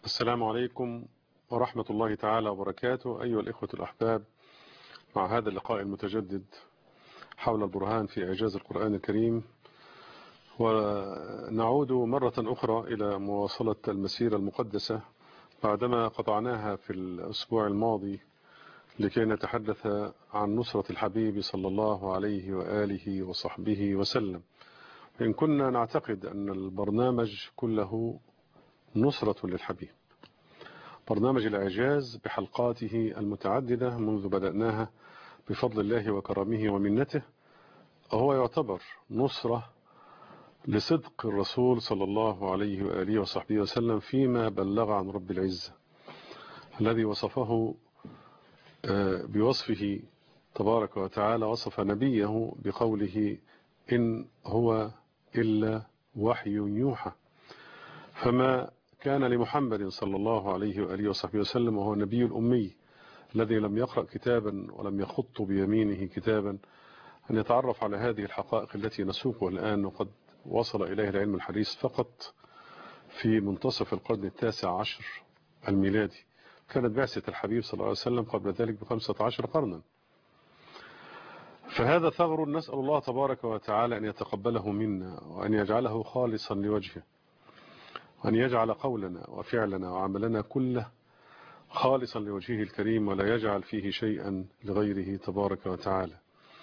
السلام عليكم ورحمة الله تعالى وبركاته أيها الإخوة الأحباب مع هذا اللقاء المتجدد حول البرهان في إعجاز القرآن الكريم ونعود مرة أخرى إلى مواصلة المسيرة المقدسة بعدما قطعناها في الأسبوع الماضي لكي نتحدث عن نصرة الحبيب صلى الله عليه وآله وصحبه وسلم إن كنا نعتقد أن البرنامج كله نصرة للحبيب برنامج الإعجاز بحلقاته المتعددة منذ بدأناها بفضل الله وكرمه ومنته هو يعتبر نصرة لصدق الرسول صلى الله عليه وآله وصحبه وسلم فيما بلغ عن رب العزة الذي وصفه بوصفه تبارك وتعالى وصف نبيه بقوله إن هو إلا وحي يوحى فما كان لمحمد صلى الله عليه وآله وصحبه وسلم وهو النبي الأمي الذي لم يقرأ كتابا ولم يخط بيمينه كتابا أن يتعرف على هذه الحقائق التي نسوقها الآن وقد وصل إليه العلم الحديث فقط في منتصف القرن التاسع عشر الميلادي كانت بعثة الحبيب صلى الله عليه وسلم قبل ذلك بخمسة عشر قرنا فهذا ثغر نسأل الله تبارك وتعالى أن يتقبله منا وأن يجعله خالصا لوجهه وأن يجعل قولنا وفعلنا وعملنا كله خالصا لوجهه الكريم ولا يجعل فيه شيئا لغيره تبارك وتعالى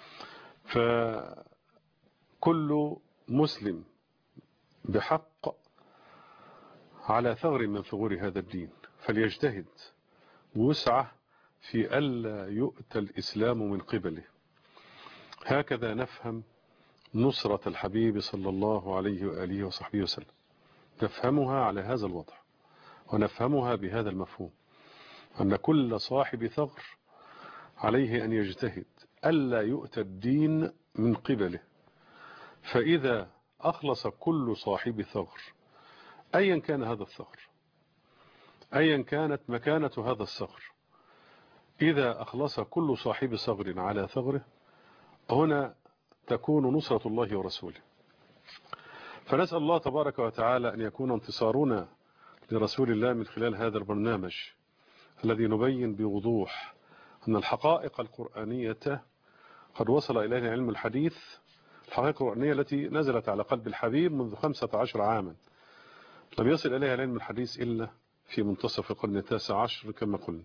فكل مسلم بحق على ثغر من ثغور هذا الدين فليجتهد وسعه في ألا يؤتى الإسلام من قبله هكذا نفهم نصرة الحبيب صلى الله عليه وآله وصحبه وسلم نفهمها على هذا الوضع ونفهمها بهذا المفهوم أن كل صاحب ثغر عليه أن يجتهد ألا يؤتى الدين من قبله فإذا أخلص كل صاحب ثغر أيا كان هذا الثغر أيا كانت مكانة هذا الثغر إذا أخلص كل صاحب ثغر على ثغره هنا تكون نصرة الله ورسوله فنسأل الله تبارك وتعالى أن يكون انتصارنا لرسول الله من خلال هذا البرنامج الذي نبين بوضوح أن الحقائق القرآنية قد وصل إلينا علم الحديث الحقائق القرآنية التي نزلت على قلب الحبيب منذ خمسة عشر عاما لم يصل إليها علم الحديث إلا في منتصف القرن التاسع عشر كما قلنا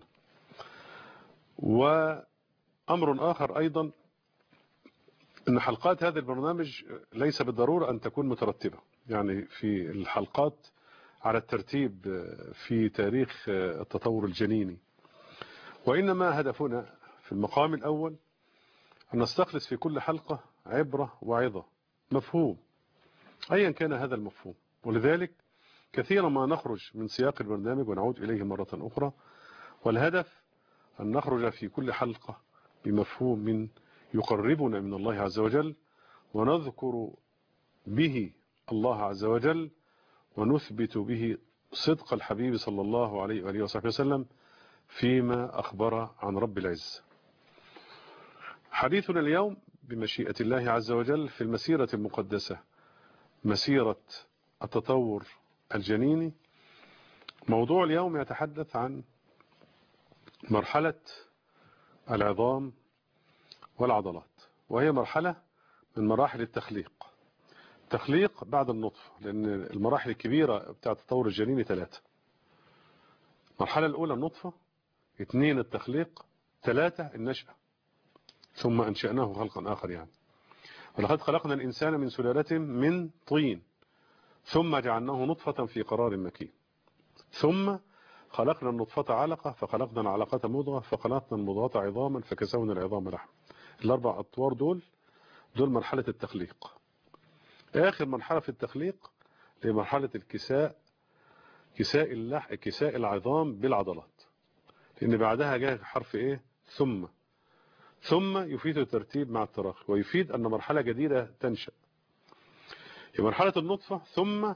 وأمر آخر أيضا أن حلقات هذا البرنامج ليس بالضرورة أن تكون مترتبة يعني في الحلقات على الترتيب في تاريخ التطور الجنيني وإنما هدفنا في المقام الأول أن نستخلص في كل حلقة عبرة وعظة مفهوم أيا كان هذا المفهوم ولذلك كثيرا ما نخرج من سياق البرنامج ونعود إليه مرة أخرى والهدف أن نخرج في كل حلقة بمفهوم من يقربنا من الله عز وجل ونذكر به الله عز وجل ونثبت به صدق الحبيب صلى الله عليه وآله وصحبه وسلم فيما أخبر عن رب العز حديثنا اليوم بمشيئة الله عز وجل في المسيرة المقدسة مسيرة التطور الجنيني موضوع اليوم يتحدث عن مرحلة العظام والعضلات وهي مرحلة من مراحل التخليق تخليق بعد النطفة لأن المراحل الكبيرة بتاعة التطور الجنيني ثلاثة المرحلة الأولى النطفة اثنين التخليق ثلاثة النشأة ثم أنشأناه خلقا آخر يعني ولقد خلقنا الإنسان من سلالة من طين ثم جعلناه نطفة في قرار مكين ثم خلقنا النطفة علقة فخلقنا العلقة مضغة فخلقنا المضغة عظاما فكسونا العظام لحم الأربع أطوار دول دول مرحلة التخليق آخر مرحلة في التخليق هي مرحلة الكساء كساء اللح كساء العظام بالعضلات لأن بعدها جاء حرف إيه ثم ثم يفيد الترتيب مع التراخي ويفيد أن مرحلة جديدة تنشأ هي مرحلة النطفة ثم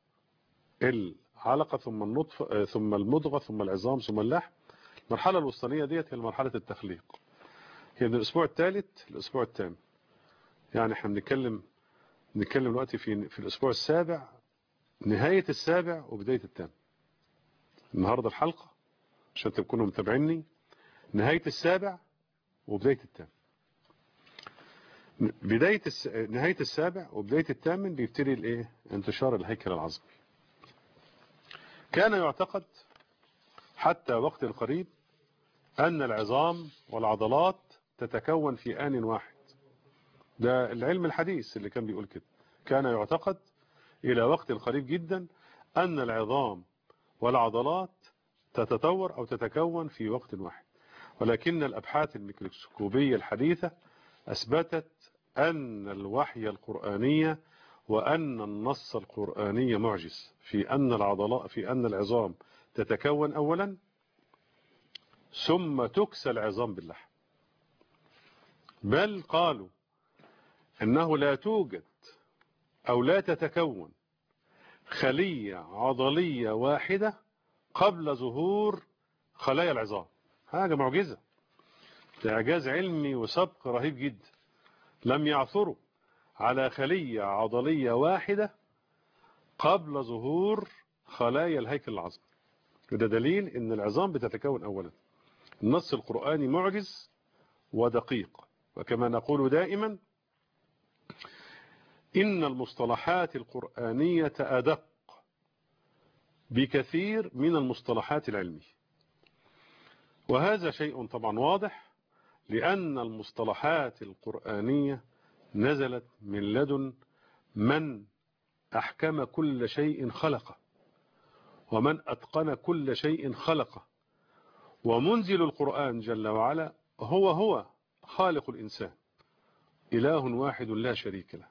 العلقة ثم النطفة ثم المضغة ثم العظام ثم اللحم المرحلة الوسطانية ديت هي مرحلة التخليق هي من الأسبوع الثالث للأسبوع الثامن يعني احنا بنتكلم بنتكلم دلوقتي في في الأسبوع السابع نهاية السابع وبداية الثامن النهاردة الحلقة عشان تكونوا متابعيني نهاية السابع وبداية الثامن بداية الس... نهاية السابع وبداية الثامن بيبتدي الايه انتشار الهيكل العظمي كان يعتقد حتى وقت القريب أن العظام والعضلات تتكون في آن واحد ده العلم الحديث اللي كان بيقول كده كان يعتقد إلى وقت القريب جدا أن العظام والعضلات تتطور أو تتكون في وقت واحد ولكن الأبحاث الميكروسكوبية الحديثة أثبتت أن الوحي القرآني وأن النص القرآني معجز في أن العضلاء في أن العظام تتكون أولا ثم تكسى العظام باللحم بل قالوا أنه لا توجد أو لا تتكون خلية عضلية واحدة قبل ظهور خلايا العظام حاجة معجزة إعجاز علمي وسبق رهيب جدا لم يعثروا على خلية عضلية واحدة قبل ظهور خلايا الهيكل العظمي وده دليل ان العظام بتتكون اولا النص القرآني معجز ودقيق وكما نقول دائما إن المصطلحات القرآنية أدق بكثير من المصطلحات العلمية وهذا شيء طبعا واضح لأن المصطلحات القرآنية نزلت من لدن من أحكم كل شيء خلقه ومن أتقن كل شيء خلقه ومنزل القرآن جل وعلا هو هو خالق الإنسان إله واحد لا شريك له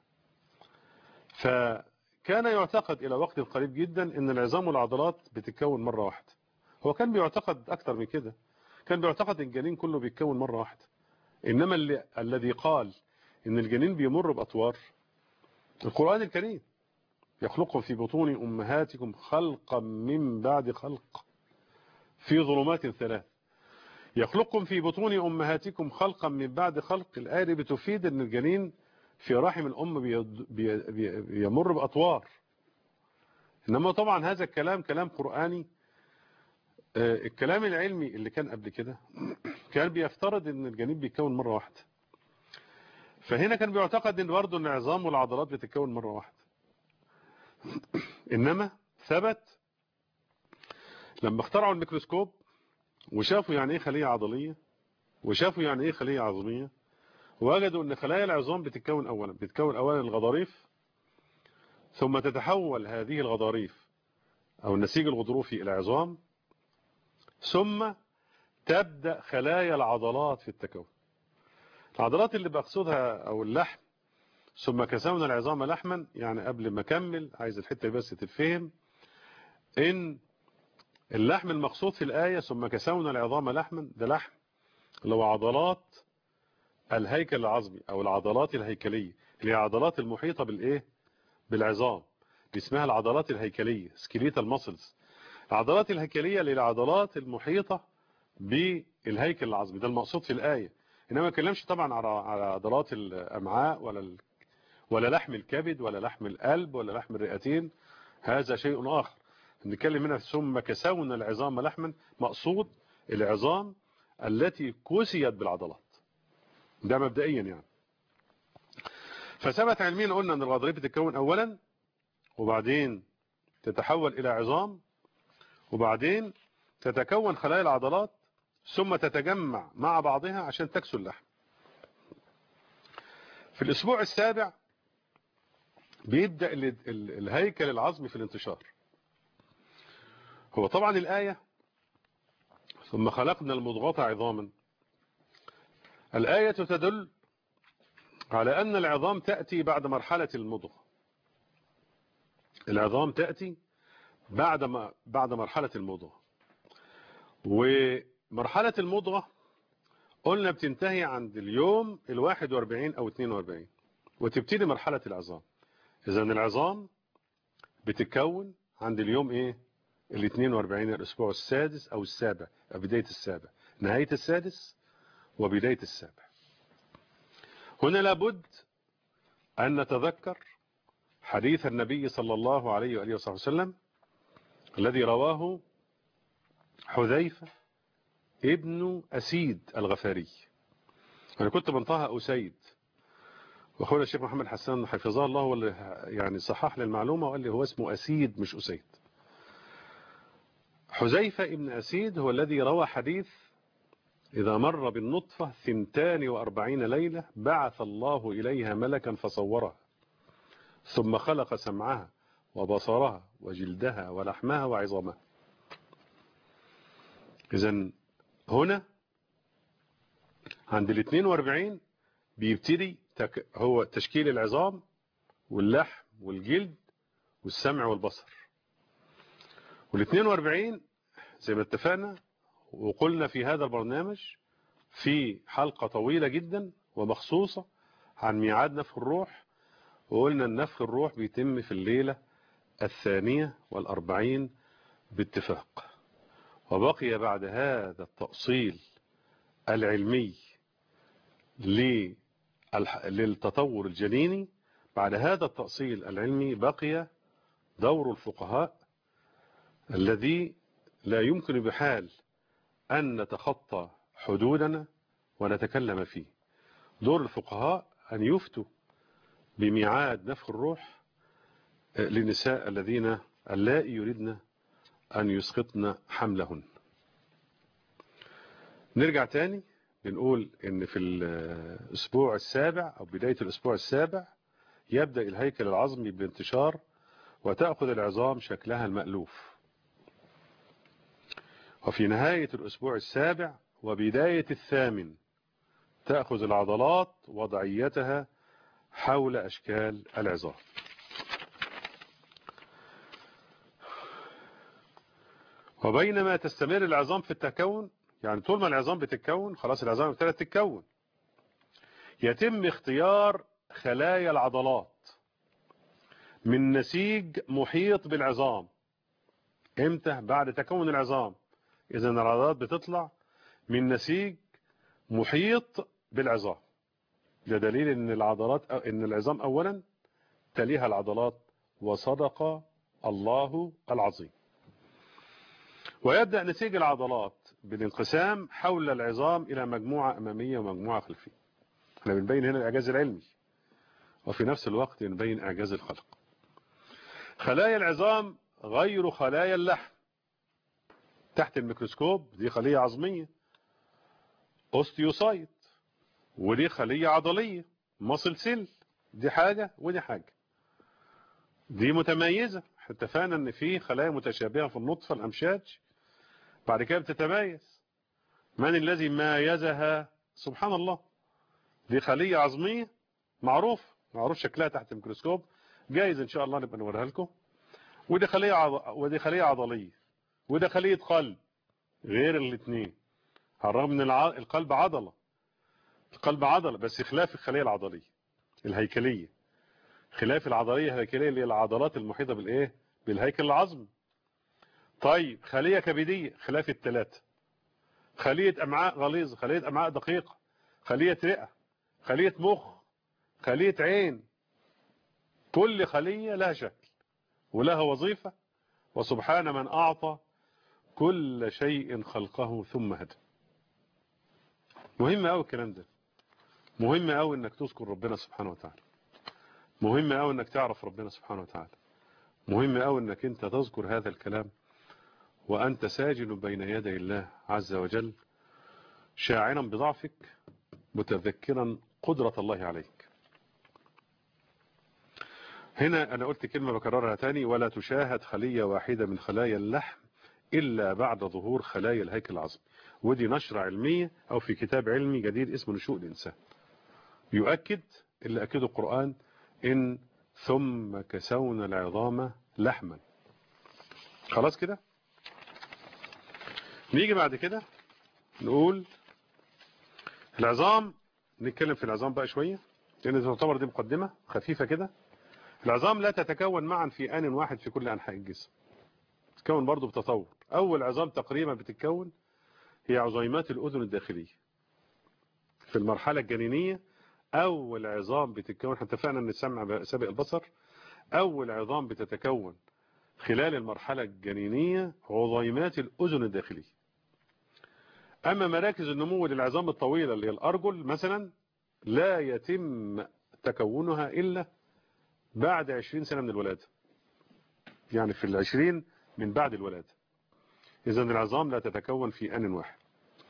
فكان يعتقد إلى وقت قريب جدا أن العظام والعضلات بتتكون مرة واحدة هو كان بيعتقد أكثر من كده كان بيعتقد أن الجنين كله بيتكون مرة واحدة إنما اللي الذي قال أن الجنين بيمر بأطوار القرآن الكريم يخلقكم في بطون أمهاتكم خلقا من بعد خلق في ظلمات ثلاث يخلقكم في بطون أمهاتكم خلقا من بعد خلق الآية بتفيد أن الجنين في رحم الأم بيمر بأطوار إنما طبعا هذا الكلام كلام قرآني الكلام العلمي اللي كان قبل كده كان بيفترض أن الجنين بيتكون مرة واحدة فهنا كان بيعتقد أن برضه أن العظام والعضلات بتتكون مرة واحدة إنما ثبت لما اخترعوا الميكروسكوب وشافوا يعني ايه خلية عضلية وشافوا يعني ايه خلية عظمية وجدوا ان خلايا العظام بتتكون اولا بتتكون اولا الغضاريف ثم تتحول هذه الغضاريف او النسيج الغضروفي الى عظام ثم تبدأ خلايا العضلات في التكون العضلات اللي بقصدها او اللحم ثم كسونا العظام لحما يعني قبل ما اكمل عايز الحتة بس تتفهم ان اللحم المقصود في الآية ثم كسونا العظام لحما ده لحم اللي هو عضلات الهيكل العظمي أو العضلات الهيكلية اللي هي عضلات المحيطة بالإيه بالعظام دي اسمها العضلات الهيكلية سكيليتال ماسلز العضلات الهيكلية اللي العضلات المحيطة بالهيكل العظمي ده المقصود في الآية إنما ما كلمش طبعا على عضلات الأمعاء ولا ال... ولا لحم الكبد ولا لحم القلب ولا لحم الرئتين هذا شيء آخر نتكلم هنا ثم كسونا العظام لحما مقصود العظام التي كسيت بالعضلات ده مبدئيا يعني فثبت علميا قلنا ان الغضاريف بتتكون اولا وبعدين تتحول الى عظام وبعدين تتكون خلايا العضلات ثم تتجمع مع بعضها عشان تكسو اللحم في الاسبوع السابع بيبدأ الهيكل العظمي في الانتشار هو طبعا الآية ثم خلقنا المضغة عظاما الآية تدل على أن العظام تأتي بعد مرحلة المضغة العظام تأتي بعد ما بعد مرحلة المضغة ومرحلة المضغة قلنا بتنتهي عند اليوم الواحد واربعين أو اتنين واربعين وتبتدي مرحلة العظام إذا العظام بتتكون عند اليوم إيه ال 42 الأسبوع السادس أو السابع بداية السابع نهاية السادس وبداية السابع هنا لابد أن نتذكر حديث النبي صلى الله عليه وآله وصحبه وسلم الذي رواه حذيفة ابن أسيد الغفاري أنا كنت بنطقها أسيد واخونا الشيخ محمد حسان حفظه الله هو اللي يعني صحح لي المعلومة وقال لي هو اسمه أسيد مش أسيد حذيفة ابن أسيد هو الذي روى حديث إذا مر بالنطفة ثنتان وأربعين ليلة بعث الله إليها ملكا فصورها ثم خلق سمعها وبصرها وجلدها ولحمها وعظامها إذا هنا عند ال 42 بيبتدي تك هو تشكيل العظام واللحم والجلد والسمع والبصر وال 42 زي ما اتفقنا وقلنا في هذا البرنامج في حلقة طويلة جدا ومخصوصة عن ميعاد نفخ الروح وقلنا النفخ الروح بيتم في الليلة الثانية والأربعين باتفاق وبقي بعد هذا التأصيل العلمي للتطور الجنيني بعد هذا التأصيل العلمي بقي دور الفقهاء الذي لا يمكن بحال أن نتخطى حدودنا ونتكلم فيه دور الفقهاء أن يفتوا بميعاد نفخ الروح للنساء الذين اللائي يريدن أن يسقطن حملهن نرجع تاني بنقول ان في الاسبوع السابع او بداية الاسبوع السابع يبدأ الهيكل العظمي بالانتشار وتأخذ العظام شكلها المألوف وفي نهاية الاسبوع السابع وبداية الثامن تأخذ العضلات وضعيتها حول اشكال العظام وبينما تستمر العظام في التكون يعني طول ما العظام بتتكون خلاص العظام ابتدت تتكون يتم اختيار خلايا العضلات من نسيج محيط بالعظام امتى بعد تكون العظام اذا العضلات بتطلع من نسيج محيط بالعظام ده دليل ان العضلات ان العظام اولا تليها العضلات وصدق الله العظيم ويبدأ نسيج العضلات بالانقسام حول العظام إلى مجموعة أمامية ومجموعة خلفية احنا بنبين هنا الإعجاز العلمي وفي نفس الوقت بنبين إعجاز الخلق خلايا العظام غير خلايا اللحم تحت الميكروسكوب دي خلية عظمية اوستيوسايت ودي خلية عضلية مصل سيل دي حاجة ودي حاجة دي متميزة اتفقنا ان في خلايا متشابهة في النطفة الامشاج بعد كده بتتميز من الذي مايزها سبحان الله دي خلية عظمية معروف معروف شكلها تحت الميكروسكوب جايز ان شاء الله نبقى نوريها لكم ودي خلية عض... ودي خلية عضلية وده خلية قلب غير الاثنين على الرغم ان الع... القلب عضلة القلب عضلة بس خلاف الخلية العضلية الهيكلية خلاف العضلية الهيكلية اللي هي العضلات المحيطة بالايه بالهيكل العظمي طيب خلية كبدية خلاف الثلاثة خلية أمعاء غليظة خلية أمعاء دقيقة خلية رئة خلية مخ خلية عين كل خلية لها شكل ولها وظيفة وسبحان من أعطى كل شيء خلقه ثم هدى مهم أوي الكلام ده مهم أوي أنك تذكر ربنا سبحانه وتعالى مهم أوي أنك تعرف ربنا سبحانه وتعالى مهم أوي أنك أنت تذكر هذا الكلام وأنت ساجد بين يدي الله عز وجل شاعرا بضعفك متذكرا قدرة الله عليك هنا أنا قلت كلمة بكررها تاني ولا تشاهد خلية واحدة من خلايا اللحم إلا بعد ظهور خلايا الهيكل العظمي ودي نشرة علمية أو في كتاب علمي جديد اسمه نشوء الإنسان يؤكد اللي أكده القرآن إن ثم كسونا العظام لحما خلاص كده نيجي بعد كده نقول العظام نتكلم في العظام بقى شوية لأن تعتبر دي مقدمة خفيفة كده العظام لا تتكون معا في آن واحد في كل أنحاء الجسم تتكون برضو بتطور أول عظام تقريبا بتتكون هي عظيمات الأذن الداخلية في المرحلة الجنينية أول عظام بتتكون احنا اتفقنا أن السمع سابق البصر أول عظام بتتكون خلال المرحلة الجنينية عظيمات الأذن الداخلية أما مراكز النمو للعظام الطويلة اللي هي الأرجل مثلا لا يتم تكونها إلا بعد 20 سنة من الولادة يعني في العشرين من بعد الولادة إذا العظام لا تتكون في آن واحد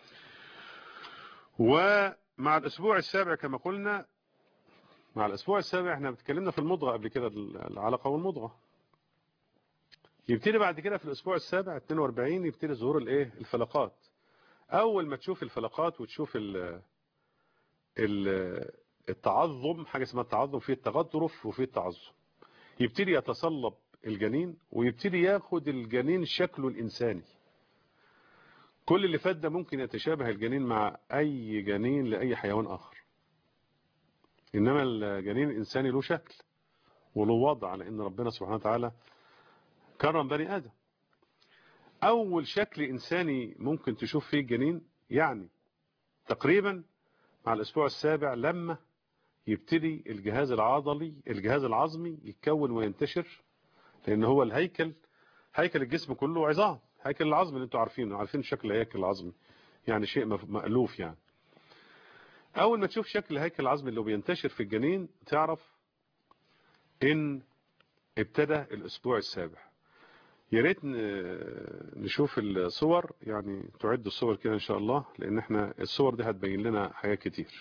ومع الأسبوع السابع كما قلنا مع الأسبوع السابع احنا اتكلمنا في المضغة قبل كده العلقة والمضغة يبتدي بعد كده في الأسبوع السابع 42 يبتدي ظهور الايه الفلقات أول ما تشوف الفلقات وتشوف ال ال التعظم حاجة اسمها التعظم فيه التغطرف وفيه التعظم يبتدي يتصلب الجنين ويبتدي ياخد الجنين شكله الإنساني كل اللي فات ده ممكن يتشابه الجنين مع أي جنين لأي حيوان آخر إنما الجنين الإنساني له شكل وله وضع لأن ربنا سبحانه وتعالى كرم بني آدم أول شكل إنساني ممكن تشوف فيه الجنين يعني تقريبا مع الأسبوع السابع لما يبتدي الجهاز العضلي الجهاز العظمي يتكون وينتشر لأن هو الهيكل هيكل الجسم كله عظام هيكل العظم اللي انتوا عارفينه عارفين شكل الهيكل العظمي يعني شيء مألوف يعني أول ما تشوف شكل الهيكل العظمي اللي بينتشر في الجنين تعرف إن ابتدى الأسبوع السابع يا ريت نشوف الصور يعني تعد الصور كده إن شاء الله لأن احنا الصور دي هتبين لنا حاجات كتير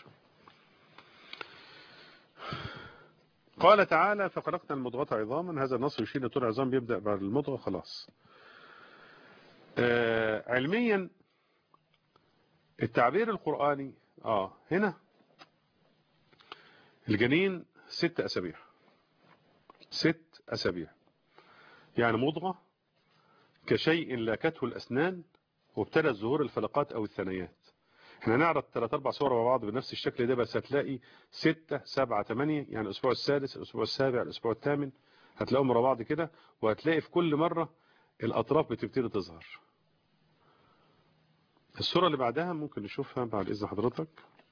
قال تعالى فخلقنا المضغة عظاما هذا النص يشير لطول العظام بيبدأ بعد المضغة خلاص آه علميا التعبير القرآني اه هنا الجنين ست أسابيع ست أسابيع يعني مضغة كشيء لاكته الأسنان وابتدت ظهور الفلقات أو الثنيات احنا نعرض ثلاث اربع صور مع بعض بنفس الشكل ده بس هتلاقي ستة سبعة ثمانية يعني الاسبوع السادس الاسبوع السابع الاسبوع الثامن هتلاقيهم ورا بعض كده وهتلاقي في كل مرة الاطراف بتبتدي تظهر الصورة اللي بعدها ممكن نشوفها بعد اذن حضرتك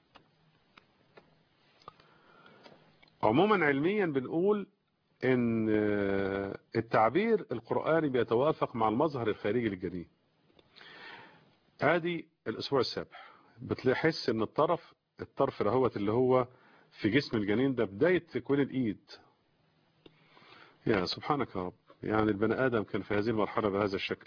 عموما علميا بنقول ان التعبير القرآني بيتوافق مع المظهر الخارجي للجنين ادي الاسبوع السابع بتحس ان الطرف الطرف رهوت اللي هو في جسم الجنين ده بداية تكوين الايد يا سبحانك يا رب يعني البني ادم كان في هذه المرحلة بهذا الشكل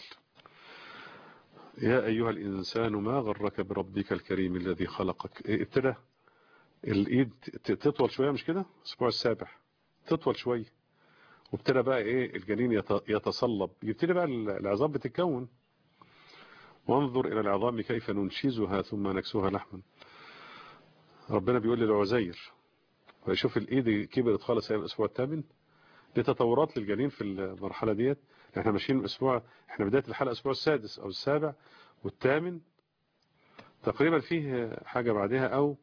يا ايها الانسان ما غرك بربك الكريم الذي خلقك ابتدى الايد تطول شوية مش كده الاسبوع السابع تطول شوية وابتدى بقى ايه الجنين يتصلب يبتدي بقى العظام بتتكون وانظر إلى العظام كيف ننشزها ثم نكسوها لحما ربنا بيقول للعزير ويشوف الإيد كبرت خالص هي الأسبوع الثامن دي تطورات للجنين في المرحلة ديت احنا ماشيين الأسبوع احنا بداية الحلقة الأسبوع السادس أو السابع والثامن تقريبا فيه حاجة بعدها أو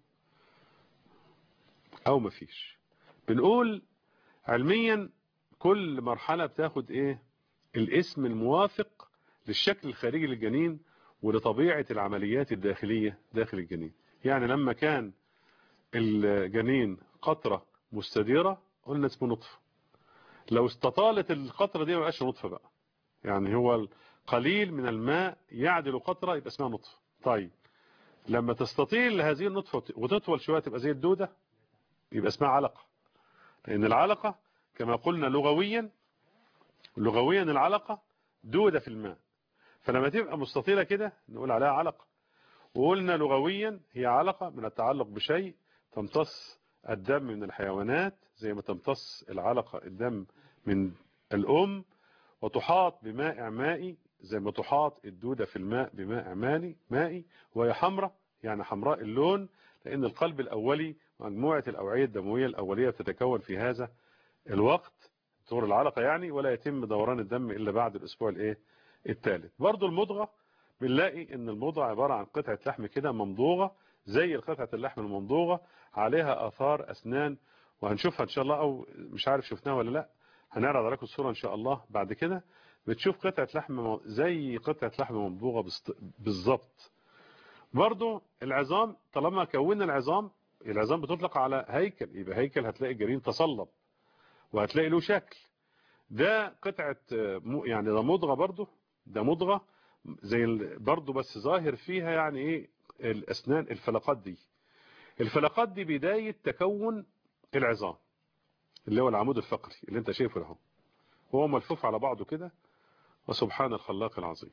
أو مفيش بنقول علميا كل مرحلة بتاخد ايه الاسم الموافق للشكل الخارجي للجنين ولطبيعة العمليات الداخلية داخل الجنين يعني لما كان الجنين قطرة مستديرة قلنا اسمه نطفة لو استطالت القطرة دي ما بقاش نطفة بقى يعني هو قليل من الماء يعدل قطرة يبقى اسمها نطفة طيب لما تستطيل هذه النطفة وتطول شوية تبقى زي الدودة يبقى اسمها علقة لأن العلقة كما قلنا لغويا لغويا العلقة دودة في الماء فلما تبقى مستطيلة كده نقول عليها علقة وقلنا لغويا هي علقة من التعلق بشيء تمتص الدم من الحيوانات زي ما تمتص العلقة الدم من الأم وتحاط بماء مائي زي ما تحاط الدودة في الماء بماء مائي مائي وهي حمراء يعني حمراء اللون لأن القلب الأولي مجموعة الأوعية الدموية الأولية تتكون في هذا الوقت دور العلقة يعني ولا يتم دوران الدم إلا بعد الأسبوع الإيه الثالث برضو المضغة بنلاقي ان المضغة عبارة عن قطعة لحم كده ممضوغة زي قطعة اللحم الممضوغة عليها آثار أسنان وهنشوفها إن شاء الله أو مش عارف شفناها ولا لا هنعرض عليكم الصورة إن شاء الله بعد كده بتشوف قطعة لحم زي قطعة لحم ممضوغة بالظبط برضو العظام طالما كونا العظام العظام بتطلق على هيكل يبقى هيكل هتلاقي الجنين تصلب وهتلاقي له شكل ده قطعة يعني ده مضغة برضو ده مضغة زي برضو بس ظاهر فيها يعني ايه الاسنان الفلقات دي الفلقات دي بداية تكون العظام اللي هو العمود الفقري اللي انت شايفه له هو ملفوف على بعضه كده وسبحان الخلاق العظيم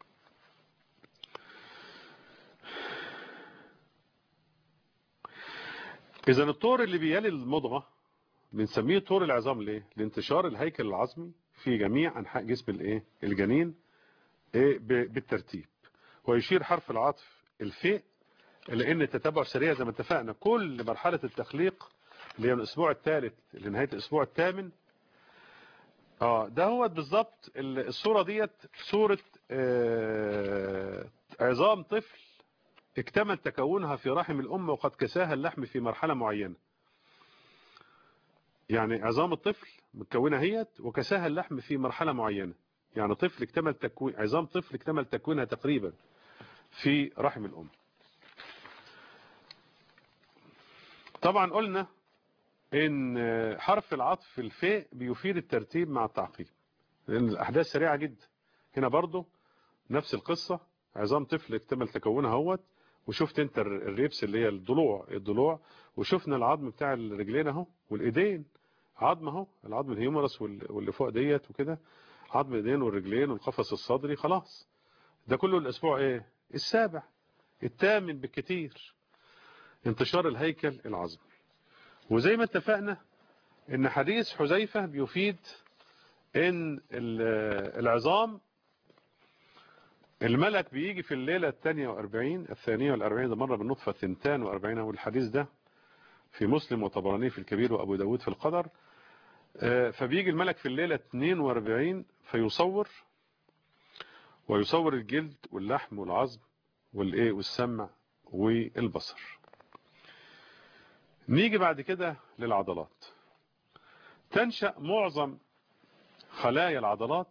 اذا الطور اللي بيلي المضغة بنسميه طور العظام ليه لانتشار الهيكل العظمي في جميع انحاء جسم الايه الجنين ايه بالترتيب ويشير حرف العطف الفاء لان التتبع سريع زي ما اتفقنا كل مرحلة التخليق اللي هي من الاسبوع الثالث لنهاية الاسبوع الثامن اه ده هو بالظبط الصورة ديت صورة آه عظام طفل اكتمل تكونها في رحم الام وقد كساها اللحم في مرحلة معينة يعني عظام الطفل متكونة هيت وكساها اللحم في مرحلة معينة يعني طفل اكتمل تكوين عظام طفل اكتمل تكوينها تقريبا في رحم الام طبعا قلنا ان حرف العطف في الفاء بيفيد الترتيب مع التعقيب لان الاحداث سريعة جدا هنا برضو نفس القصة عظام طفل اكتمل تكونها اهوت وشفت انت الريبس اللي هي الضلوع الضلوع وشفنا العظم بتاع الرجلين اهو والايدين عظم اهو العظم الهيومرس واللي فوق ديت وكده عظم الايدين والرجلين والقفص الصدري خلاص ده كله الاسبوع ايه السابع الثامن بالكتير انتشار الهيكل العظمي وزي ما اتفقنا ان حديث حذيفة بيفيد ان العظام الملك بيجي في الليلة الثانية واربعين الثانية والاربعين ده مرة بالنطفة ثنتان واربعين والحديث ده في مسلم وطبراني في الكبير وابو داود في القدر فبيجي الملك في الليلة 42 فيصور ويصور الجلد واللحم والعظم والايه والسمع والبصر نيجي بعد كده للعضلات تنشأ معظم خلايا العضلات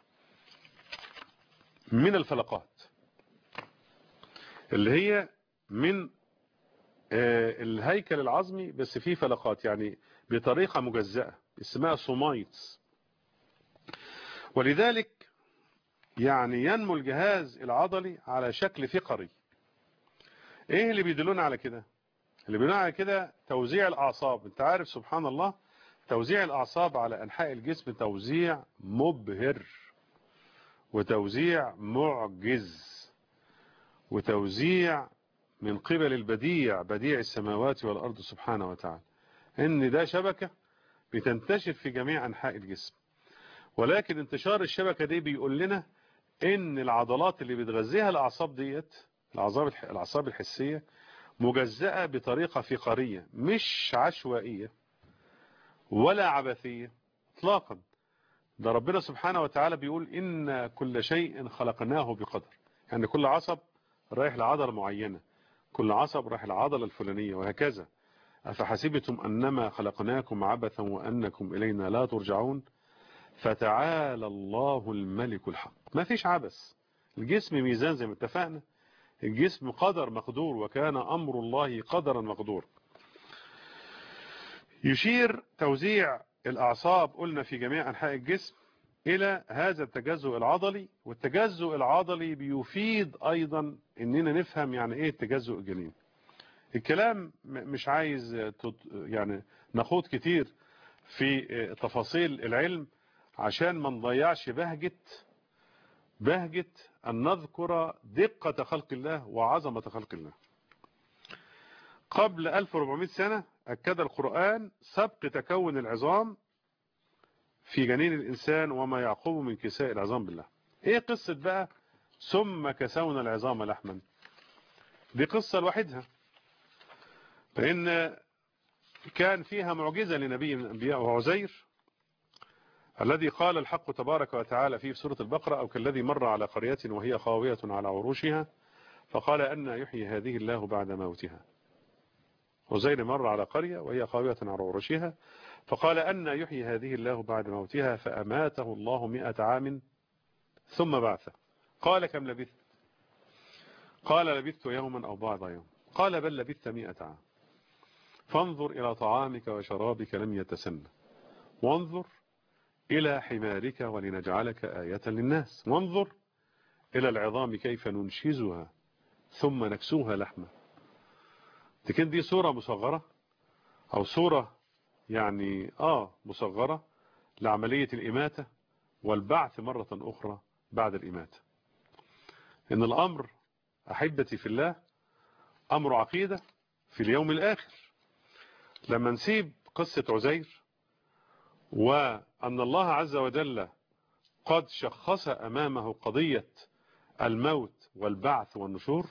من الفلقات اللي هي من الهيكل العظمي بس فيه فلقات يعني بطريقة مجزأة اسمها سومايتس ولذلك يعني ينمو الجهاز العضلي على شكل فقري ايه اللي بيدلون على كده اللي بيدلون على كده توزيع الاعصاب انت عارف سبحان الله توزيع الاعصاب على انحاء الجسم توزيع مبهر وتوزيع معجز وتوزيع من قبل البديع بديع السماوات والارض سبحانه وتعالى ان ده شبكة بتنتشر في جميع انحاء الجسم ولكن انتشار الشبكة دي بيقول لنا ان العضلات اللي بتغذيها الاعصاب ديت الاعصاب الاعصاب الحسية مجزأة بطريقة فقرية مش عشوائية ولا عبثية اطلاقا ده ربنا سبحانه وتعالى بيقول ان كل شيء خلقناه بقدر يعني كل عصب رايح لعضلة معينة كل عصب رايح العضلة الفلانية وهكذا أفحسبتم أنما خلقناكم عبثا وأنكم إلينا لا ترجعون فتعالى الله الملك الحق ما فيش عبث الجسم ميزان زي ما اتفقنا الجسم قدر مقدور وكان أمر الله قدرا مقدور يشير توزيع الأعصاب قلنا في جميع أنحاء الجسم إلى هذا التجزؤ العضلي والتجزؤ العضلي بيفيد أيضا إننا نفهم يعني إيه التجزؤ الجنين الكلام مش عايز يعني نخوض كتير في تفاصيل العلم عشان ما نضيعش بهجة بهجة أن نذكر دقة خلق الله وعظمة خلق الله قبل 1400 سنة أكد القرآن سبق تكون العظام في جنين الإنسان وما يعقبه من كساء العظام بالله ايه قصة بقى ثم كسونا العظام لحما دي قصة لوحدها فإن كان فيها معجزة لنبي من الأنبياء وهو عزير الذي قال الحق تبارك وتعالى فيه في سورة البقرة أو كالذي مر على قرية وهي خاوية على عروشها فقال أن يحيي هذه الله بعد موتها عزير مر على قرية وهي خاوية على عروشها فقال أن يحيي هذه الله بعد موتها فأماته الله مئة عام ثم بعثه قال كم لبثت قال لبثت يوما أو بعض يوم قال بل لبثت مئة عام فانظر إلى طعامك وشرابك لم يتسنى وانظر إلى حمارك ولنجعلك آية للناس وانظر إلى العظام كيف ننشزها ثم نكسوها لحمة لكن دي صورة مصغرة أو صورة يعني آه مصغرة لعملية الإماتة والبعث مرة أخرى بعد الإماتة إن الأمر أحبتي في الله أمر عقيدة في اليوم الآخر لما نسيب قصة عزير وأن الله عز وجل قد شخص أمامه قضية الموت والبعث والنشور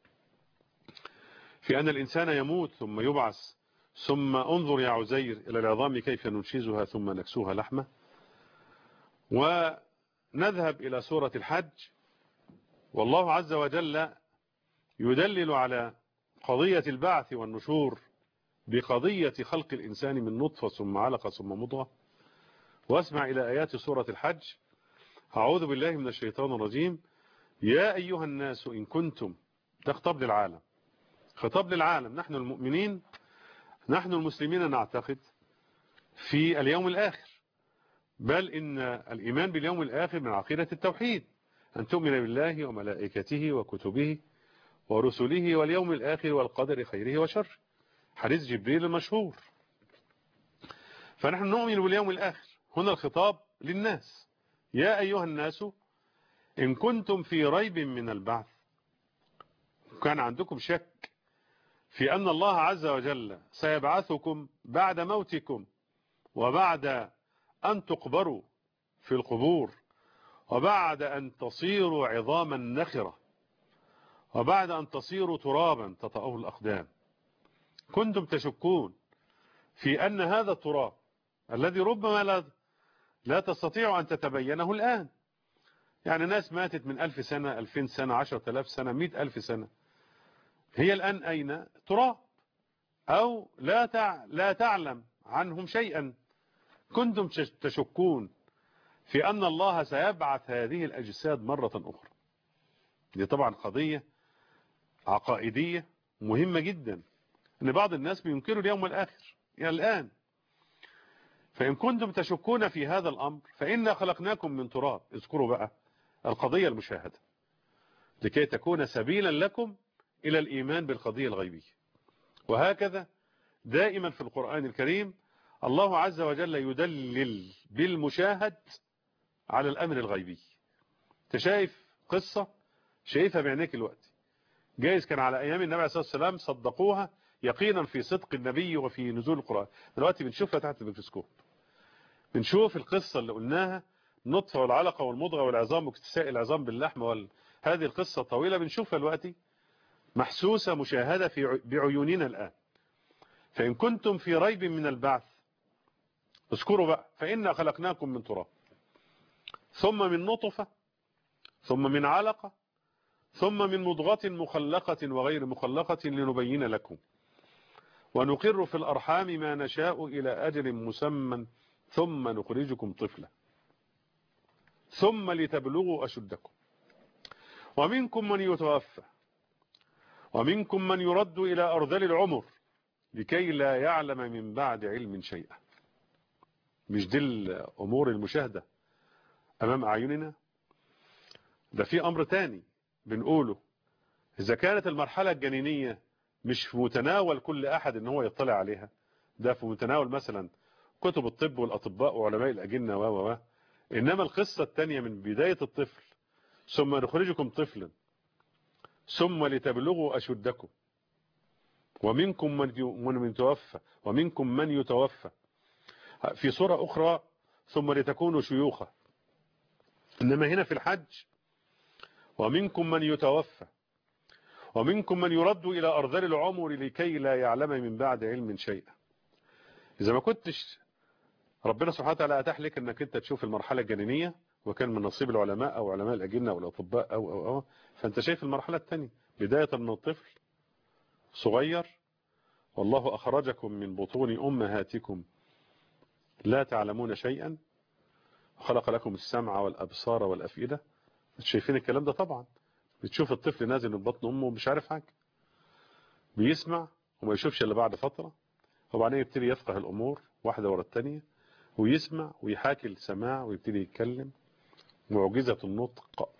في أن الإنسان يموت ثم يبعث ثم انظر يا عزير إلى العظام كيف ننشزها ثم نكسوها لحمة ونذهب إلى سورة الحج والله عز وجل يدلل على قضية البعث والنشور بقضية خلق الإنسان من نطفة ثم علقة ثم مضغة واسمع إلى آيات سورة الحج أعوذ بالله من الشيطان الرجيم يا أيها الناس إن كنتم تخطب للعالم خطاب للعالم نحن المؤمنين نحن المسلمين نعتقد في اليوم الآخر بل إن الإيمان باليوم الآخر من عقيدة التوحيد أن تؤمن بالله وملائكته وكتبه ورسله واليوم الآخر والقدر خيره وشره حديث جبريل المشهور فنحن نؤمن باليوم الآخر هنا الخطاب للناس يا أيها الناس إن كنتم في ريب من البعث كان عندكم شك في أن الله عز وجل سيبعثكم بعد موتكم وبعد أن تقبروا في القبور وبعد أن تصيروا عظاما نخرة وبعد أن تصيروا ترابا تطأه الأقدام كنتم تشكون في أن هذا التراب الذي ربما لا, لا تستطيع أن تتبينه الآن يعني ناس ماتت من ألف سنة ألفين سنة عشرة ألاف سنة مئة ألف سنة هي الآن أين تراب أو لا تع... لا تعلم عنهم شيئا كنتم تشكون في أن الله سيبعث هذه الأجساد مرة أخرى دي طبعا قضية عقائدية مهمة جدا أن بعض الناس بينكروا اليوم الآخر إلى الآن فإن كنتم تشكون في هذا الأمر فإنا خلقناكم من تراب اذكروا بقى القضية المشاهدة لكي تكون سبيلا لكم إلى الإيمان بالقضية الغيبية وهكذا دائما في القرآن الكريم الله عز وجل يدلل بالمشاهد على الأمر الغيبي تشايف قصة شايفها بعينيك الوقت جايز كان على أيام النبي عليه الصلاة والسلام صدقوها يقينا في صدق النبي وفي نزول القرآن دلوقتي بنشوفها تحت الميكروسكوب بنشوف القصة اللي قلناها النطفة والعلقة والمضغة والعظام واكتساء العظام باللحم وال... هذه القصة طويلة بنشوفها دلوقتي محسوسة مشاهدة في بعيوننا الآن فإن كنتم في ريب من البعث اذكروا بقى فإنا خلقناكم من تراب ثم من نطفة ثم من علقة ثم من مضغة مخلقة وغير مخلقة لنبين لكم ونقر في الأرحام ما نشاء إلى أجل مسمى ثم نخرجكم طفلا ثم لتبلغوا أشدكم ومنكم من يتوفى ومنكم من يرد إلى أرذل العمر لكي لا يعلم من بعد علم شيئا مش دي الأمور المشاهدة أمام أعيننا ده في أمر تاني بنقوله إذا كانت المرحلة الجنينية مش في متناول كل أحد إن هو يطلع عليها ده في متناول مثلا كتب الطب والأطباء وعلماء الأجنة و و إنما القصة التانية من بداية الطفل ثم نخرجكم طفلا ثم لتبلغوا أشدكم ومنكم من يتوفى ومنكم من يتوفى في صورة أخرى ثم لتكونوا شيوخا إنما هنا في الحج ومنكم من يتوفى ومنكم من يرد إلى أرذل العمر لكي لا يعلم من بعد علم شيئا إذا ما كنتش ربنا سبحانه وتعالى أتاح لك أنك أنت تشوف المرحلة الجنينية وكان من نصيب العلماء أو علماء الأجنة أو الأطباء أو, أو, أو فأنت شايف المرحلة الثانية بداية من الطفل صغير والله أخرجكم من بطون أمهاتكم لا تعلمون شيئا خلق لكم السمع والأبصار والأفئدة شايفين الكلام ده طبعا بتشوف الطفل نازل من بطن أمه ومش عارف حاجة بيسمع وما يشوفش إلا بعد فترة وبعدين يبتدي يفقه الأمور واحدة ورا الثانية ويسمع ويحاكي السماع ويبتدي يتكلم معجزة النطق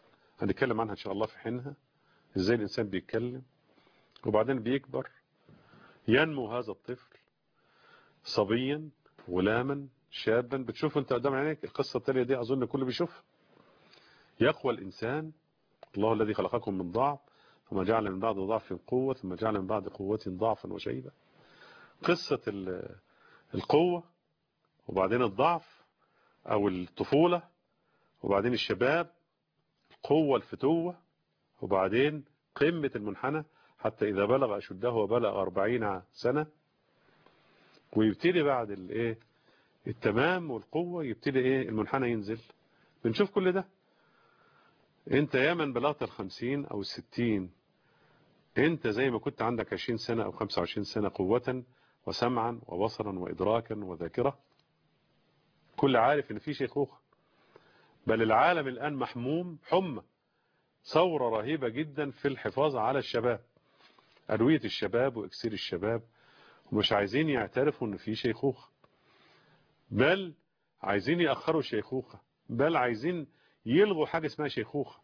هنتكلم عنها إن شاء الله في حينها إزاي الإنسان بيتكلم وبعدين بيكبر ينمو هذا الطفل صبيا غلاما شابا بتشوف انت قدام عينيك القصة التالية دي أظن كله بيشوفها يقوى الإنسان الله الذي خلقكم من ضعف ثم جعل من بعد ضعف قوة ثم جعل من بعد قوة ضعفا وشيبا قصة القوة وبعدين الضعف أو الطفولة وبعدين الشباب القوة الفتوة وبعدين قمة المنحنى حتى إذا بلغ أشده وبلغ أربعين سنة ويبتدي بعد الايه التمام والقوة يبتدي ايه المنحنى ينزل بنشوف كل ده انت يا من بلغت الخمسين او الستين انت زي ما كنت عندك عشرين سنة او خمسة وعشرين سنة قوة وسمعا وبصرا وادراكا وذاكرة كل عارف ان في شيخوخة بل العالم الان محموم حمى ثورة رهيبة جدا في الحفاظ على الشباب أدوية الشباب وإكسير الشباب ومش عايزين يعترفوا ان في شيخوخة بل عايزين يأخروا الشيخوخة بل عايزين يلغوا حاجة اسمها شيخوخة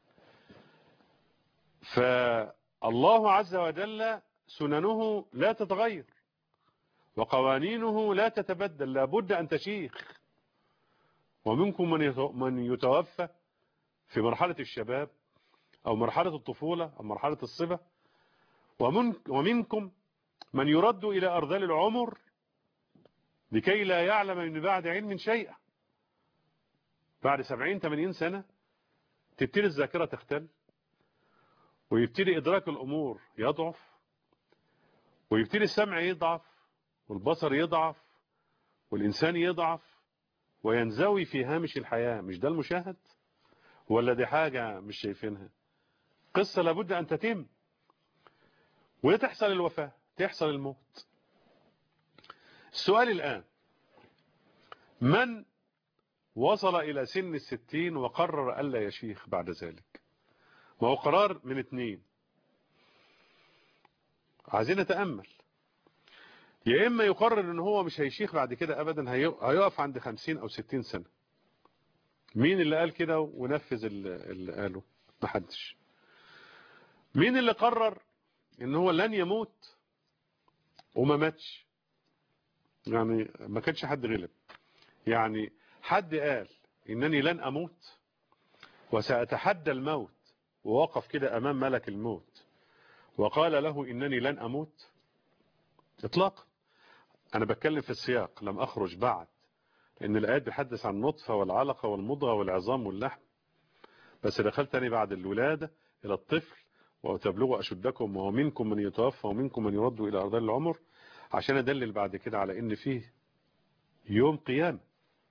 فالله عز وجل سننه لا تتغير وقوانينه لا تتبدل لابد أن تشيخ ومنكم من يتوفى في مرحلة الشباب أو مرحلة الطفولة أو مرحلة الصبا ومن ومنكم من يرد إلى أرذل العمر لكي لا يعلم من بعد علم شيئا بعد سبعين ثمانين سنة تبتدي الذاكرة تختل ويبتدي إدراك الأمور يضعف ويبتدي السمع يضعف والبصر يضعف والإنسان يضعف وينزوي في هامش الحياة مش ده المشاهد ولا دي حاجة مش شايفينها قصة لابد أن تتم وتحصل الوفاة تحصل الموت السؤال الآن من وصل إلى سن الستين وقرر ألا يشيخ بعد ذلك ما هو قرار من اتنين عايزين نتأمل يا إما يقرر ان هو مش هيشيخ بعد كده أبدا هيقف عند خمسين أو ستين سنة مين اللي قال كده ونفذ اللي قاله محدش مين اللي قرر ان هو لن يموت وما ماتش يعني ما كانش حد غلب يعني حد قال انني لن اموت وسأتحدى الموت ووقف كده امام ملك الموت وقال له انني لن اموت اطلاقا انا بتكلم في السياق لم اخرج بعد لان الايات بتحدث عن النطفه والعلقه والمضغه والعظام واللحم بس دخلت تاني بعد الولاده الى الطفل وتبلغوا أشدكم ومنكم من يتوفى ومنكم من يرد إلى أرض العمر عشان أدلل بعد كده على إن فيه يوم قيامة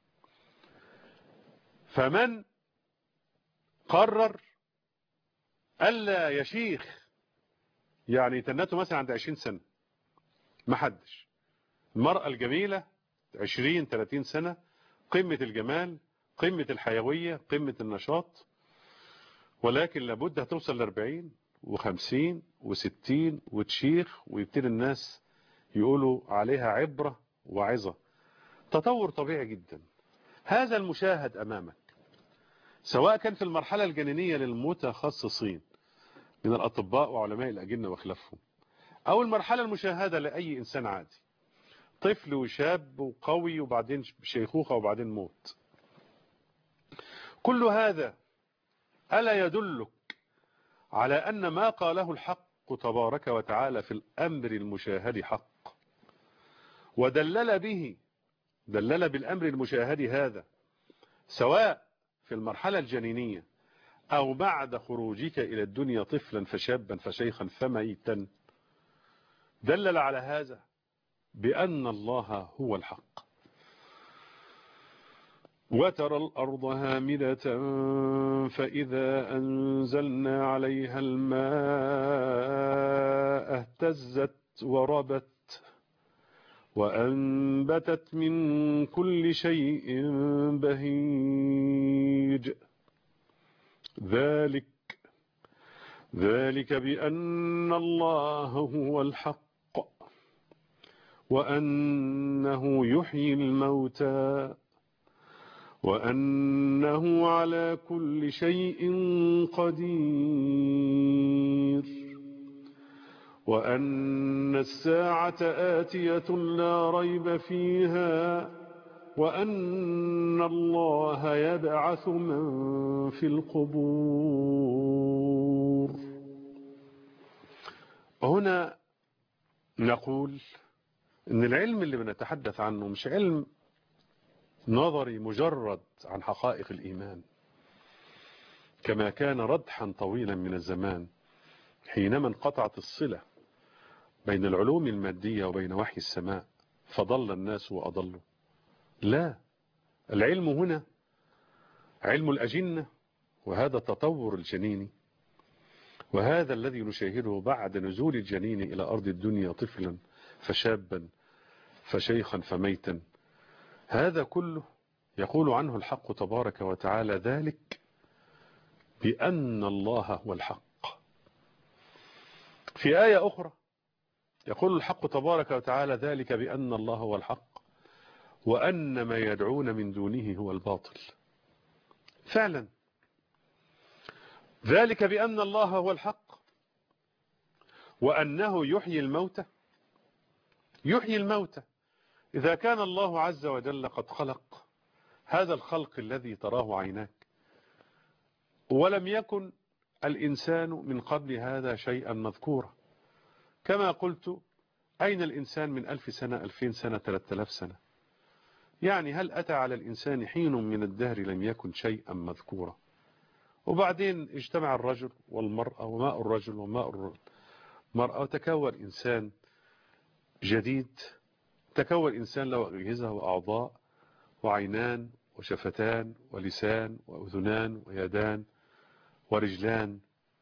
فمن قرر ألا يشيخ يعني تنته مثلا عند 20 سنة ما حدش المرأة الجميلة 20 30 سنة قمة الجمال قمة الحيوية قمة النشاط ولكن لابد هتوصل ل 40 وخمسين وستين وتشيخ ويبتدي الناس يقولوا عليها عبرة وعظة تطور طبيعي جدا هذا المشاهد أمامك سواء كان في المرحلة الجنينية للمتخصصين من الأطباء وعلماء الأجنة وخلافهم أو المرحلة المشاهدة لأي إنسان عادي طفل وشاب وقوي وبعدين شيخوخة وبعدين موت كل هذا ألا يدلك على أن ما قاله الحق تبارك وتعالى في الأمر المشاهد حق ودلل به دلل بالأمر المشاهد هذا سواء في المرحلة الجنينية أو بعد خروجك إلى الدنيا طفلا فشابا فشيخا فميتا دلل على هذا بأن الله هو الحق وترى الأرض هامدة فإذا أنزلنا عليها الماء اهتزت وربت وأنبتت من كل شيء بهيج ذلك ذلك بأن الله هو الحق وأنه يحيي الموتى وأنه على كل شيء قدير وأن الساعة آتية لا ريب فيها وأن الله يبعث من في القبور هنا نقول ان العلم اللي بنتحدث عنه مش علم نظري مجرد عن حقائق الإيمان كما كان ردحا طويلا من الزمان حينما انقطعت الصلة بين العلوم المادية وبين وحي السماء فضل الناس وأضلوا لا العلم هنا علم الأجنة وهذا التطور الجنيني وهذا الذي نشاهده بعد نزول الجنين إلى أرض الدنيا طفلا فشابا فشيخا فميتا هذا كله يقول عنه الحق تبارك وتعالى ذلك بأن الله هو الحق في آية أخرى يقول الحق تبارك وتعالى ذلك بأن الله هو الحق وأن ما يدعون من دونه هو الباطل فعلا ذلك بأن الله هو الحق وأنه يحيي الموتى يحيي الموتى إذا كان الله عز وجل قد خلق هذا الخلق الذي تراه عيناك ولم يكن الإنسان من قبل هذا شيئا مذكورا كما قلت أين الإنسان من ألف سنة ألفين سنة ثلاثة آلاف سنة يعني هل أتى على الإنسان حين من الدهر لم يكن شيئا مذكورا وبعدين اجتمع الرجل والمرأة وماء الرجل وماء المرأة وتكون إنسان جديد تكون إنسان له أجهزة وأعضاء وعينان وشفتان ولسان وأذنان ويدان ورجلان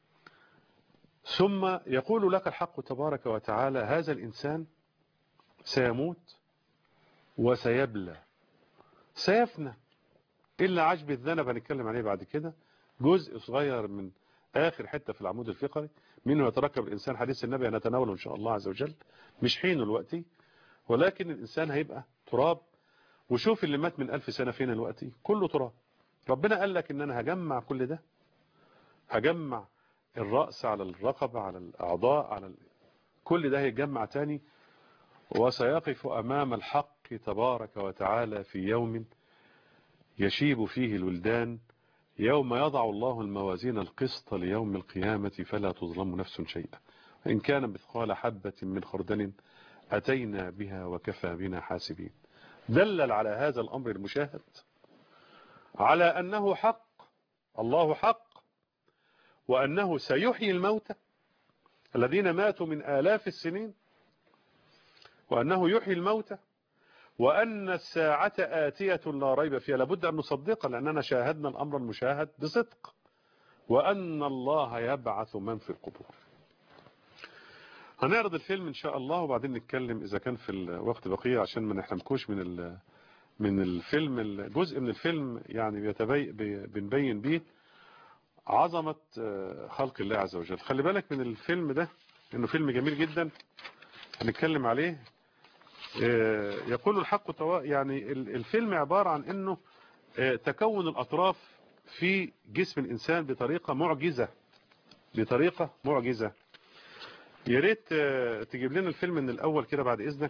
ثم يقول لك الحق تبارك وتعالى هذا الإنسان سيموت وسيبلى سيفنى إلا عجب الذنب هنتكلم عليه بعد كده جزء صغير من آخر حتة في العمود الفقري منه يتركب الإنسان حديث النبي هنتناوله إن شاء الله عز وجل مش حينه الوقتي ولكن الإنسان هيبقى تراب وشوف اللي مات من ألف سنة فين الوقتي كله تراب ربنا قال لك إن أنا هجمع كل ده هجمع الرأس على الرقبة على الأعضاء على ال... كل ده هيتجمع تاني وسيقف أمام الحق تبارك وتعالى في يوم يشيب فيه الولدان يوم يضع الله الموازين القسط ليوم القيامة فلا تظلم نفس شيئا إن كان مثقال حبة من خردل أتينا بها وكفى بنا حاسبين دلل على هذا الأمر المشاهد على أنه حق الله حق وأنه سيحيي الموتى الذين ماتوا من آلاف السنين وأنه يحيي الموتى وأن الساعة آتية لا ريب فيها لابد أن نصدق لأننا شاهدنا الأمر المشاهد بصدق وأن الله يبعث من في القبور هنعرض الفيلم إن شاء الله وبعدين نتكلم إذا كان في الوقت بقية عشان ما نحرمكوش من من الفيلم الجزء من الفيلم يعني بيتبي بنبين بيه عظمة خلق الله عز وجل خلي بالك من الفيلم ده انه فيلم جميل جدا هنتكلم عليه يقول الحق يعني الفيلم عبارة عن انه تكون الاطراف في جسم الانسان بطريقة معجزة بطريقة معجزة يا ريت تجيب لنا الفيلم من الاول كده بعد اذنك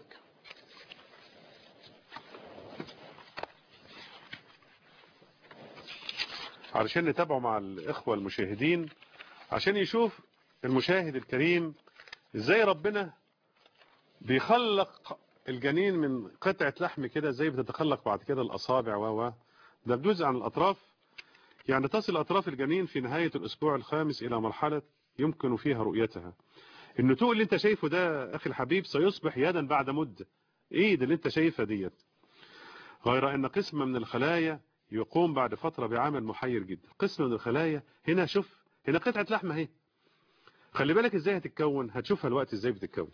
علشان نتابعه مع الإخوة المشاهدين عشان يشوف المشاهد الكريم ازاي ربنا بيخلق الجنين من قطعة لحم كده ازاي بتتخلق بعد كده الأصابع و ده بجزء عن الأطراف يعني تصل أطراف الجنين في نهاية الأسبوع الخامس إلى مرحلة يمكن فيها رؤيتها النتوء اللي انت شايفه ده أخي الحبيب سيصبح يدا بعد مدة ايه ده اللي انت شايفها ديت غير أن قسم من الخلايا يقوم بعد فترة بعمل محير جدا قسم من الخلايا هنا شوف هنا قطعة لحمة اهي خلي بالك ازاي هتتكون هتشوفها الوقت ازاي بتتكون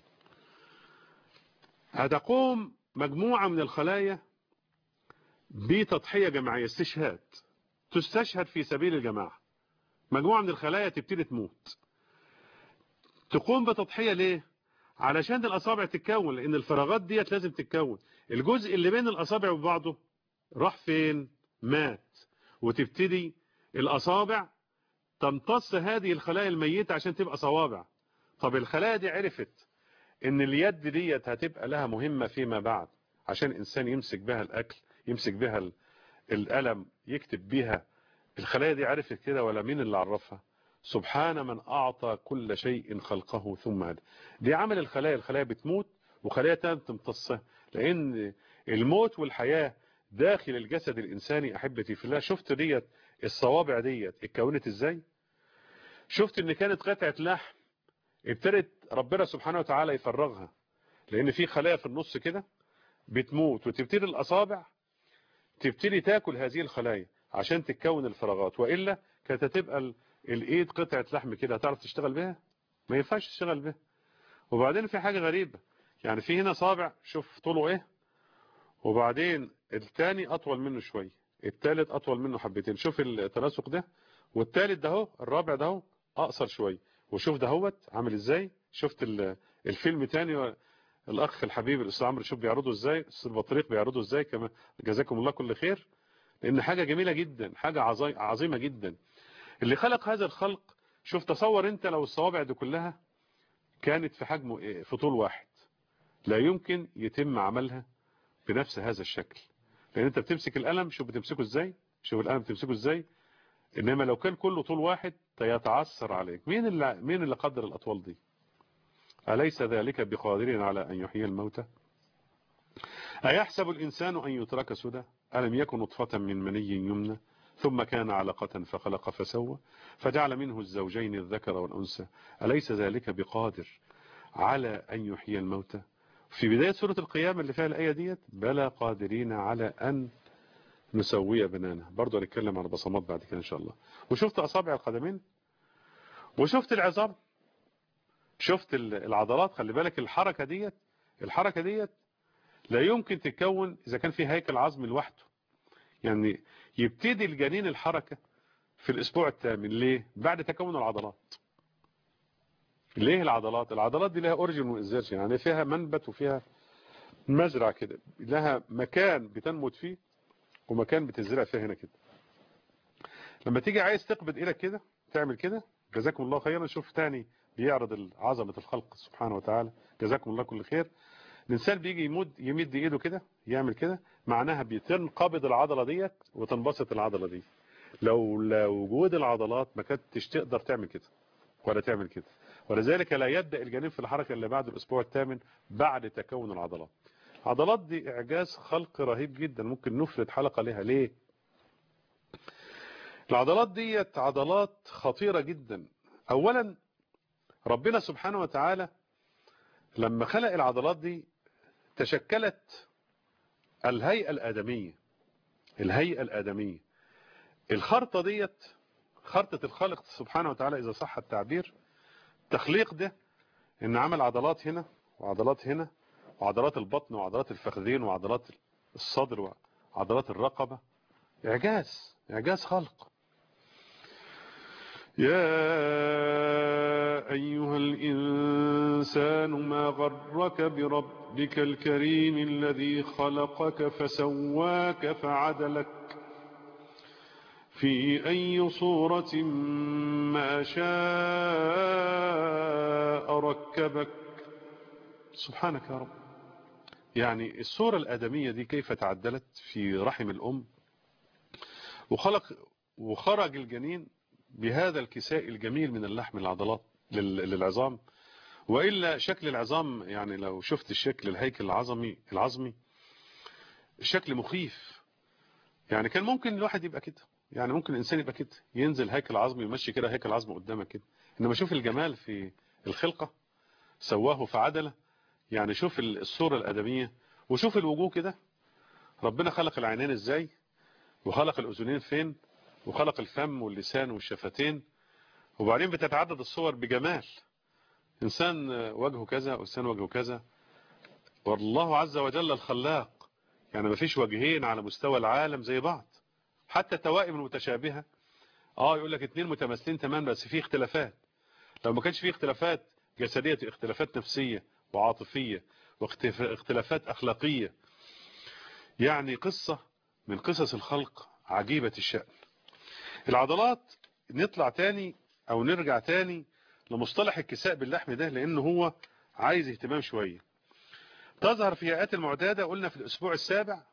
هتقوم مجموعة من الخلايا بتضحية جماعية استشهاد تستشهد في سبيل الجماعة مجموعة من الخلايا تبتدي تموت تقوم بتضحية ليه علشان الأصابع تتكون لأن الفراغات ديت لازم تتكون الجزء اللي بين الأصابع وبعضه راح فين مات وتبتدي الأصابع تمتص هذه الخلايا الميتة عشان تبقى صوابع طب الخلايا دي عرفت ان اليد ديت هتبقى لها مهمة فيما بعد عشان الإنسان يمسك بها الأكل يمسك بها القلم يكتب بها الخلايا دي عرفت كده ولا مين اللي عرفها سبحان من أعطى كل شيء خلقه ثم هدى دي عمل الخلايا الخلايا بتموت وخلايا تانية تمتصها لأن الموت والحياة داخل الجسد الإنساني أحبتي في الله شفت ديت الصوابع ديت اتكونت إزاي شفت إن كانت قطعة لحم ابتدت ربنا سبحانه وتعالى يفرغها لأن في خلايا في النص كده بتموت وتبتدي الأصابع تبتدي تاكل هذه الخلايا عشان تتكون الفراغات وإلا كانت هتبقى الايد قطعة لحم كده هتعرف تشتغل بها ما ينفعش تشتغل بها وبعدين في حاجة غريبة يعني في هنا صابع شوف طوله ايه وبعدين الثاني اطول منه شوية الثالث اطول منه حبتين شوف التناسق ده والثالث ده اهو الرابع ده اهو اقصر شوية وشوف ده هوت عامل ازاي شفت الفيلم تاني الاخ الحبيب الاستاذ عمرو شوف بيعرضه ازاي الاستاذ البطريق بيعرضه ازاي كما جزاكم الله كل خير لان حاجة جميلة جدا حاجة عظيمة جدا اللي خلق هذا الخلق شوف تصور انت لو الصوابع دي كلها كانت في حجم في طول واحد لا يمكن يتم عملها بنفس هذا الشكل لان انت بتمسك القلم شوف بتمسكه ازاي شوف القلم بتمسكه ازاي انما لو كان كله طول واحد يتعثر عليك مين اللي مين اللي قدر الاطوال دي اليس ذلك بقادر على ان يحيي الموتى ايحسب الانسان ان يترك سدى الم يكن نطفه من مني يمنى ثم كان علقة فخلق فسوى فجعل منه الزوجين الذكر والأنثى أليس ذلك بقادر على أن يحيي الموتى في بداية سورة القيامة اللي فيها الآية ديت بلا قادرين على أن نسوي بنانه برضو هنتكلم عن بصمات بعد كده إن شاء الله وشفت أصابع القدمين وشفت العظام شفت العضلات خلي بالك الحركة ديت الحركة ديت لا يمكن تتكون إذا كان في هيكل عظمي لوحده يعني يبتدي الجنين الحركة في الأسبوع الثامن ليه؟ بعد تكون العضلات ليه العضلات؟ العضلات دي لها أوريجين وإنزيرشن يعني فيها منبت وفيها مزرعة كده لها مكان بتنمت فيه ومكان بتزرع فيه هنا كده لما تيجي عايز تقبض إيدك كده تعمل كده جزاكم الله خيرا شوف تاني بيعرض عظمة الخلق سبحانه وتعالى جزاكم الله كل خير الإنسان بيجي يمد يمد إيده كده يعمل كده معناها بتنقبض العضلة ديت وتنبسط العضلة دي لو لا وجود العضلات ما كنتش تقدر تعمل كده ولا تعمل كده ولذلك لا يبدأ الجنين في الحركة اللي بعد الأسبوع الثامن بعد تكون العضلات العضلات دي إعجاز خلق رهيب جدا ممكن نفرد حلقة لها ليه العضلات ديت عضلات خطيرة جدا أولا ربنا سبحانه وتعالى لما خلق العضلات دي تشكلت الهيئة الآدمية الهيئة الآدمية الخرطة ديت خرطة الخالق سبحانه وتعالى إذا صح التعبير تخليق ده إن عمل عضلات هنا وعضلات هنا وعضلات البطن وعضلات الفخذين وعضلات الصدر وعضلات الرقبة إعجاز إعجاز خلق يا أيها الإنسان ما غرك بربك الكريم الذي خلقك فسواك فعدلك في أي صورة ما شاء ركبك سبحانك يا رب يعني الصورة الآدمية دي كيف تعدلت في رحم الأم وخلق وخرج الجنين بهذا الكساء الجميل من اللحم العضلات للعظام وإلا شكل العظام يعني لو شفت الشكل الهيكل العظمي العظمي شكل مخيف يعني كان ممكن الواحد يبقى كده يعني ممكن الإنسان يبقى كده ينزل هيكل عظمي يمشي كده هيكل عظمي قدامك كده إنما شوف الجمال في الخلقة سواه فعدله يعني شوف الصورة الأدمية وشوف الوجوه كده ربنا خلق العينين ازاي وخلق الأذنين فين وخلق الفم واللسان والشفتين وبعدين بتتعدد الصور بجمال إنسان وجهه كذا وإنسان وجهه كذا والله عز وجل الخلاق يعني ما فيش وجهين على مستوى العالم زي بعض حتى التوائم المتشابهة اه يقول لك اتنين متماثلين تمام بس في اختلافات لو ما كانش في اختلافات جسدية اختلافات نفسية وعاطفية واختلافات أخلاقية يعني قصة من قصص الخلق عجيبة الشأن العضلات نطلع تاني او نرجع تاني لمصطلح الكساء باللحم ده لانه هو عايز اهتمام شوية تظهر في هيئات المعتادة قلنا في الاسبوع السابع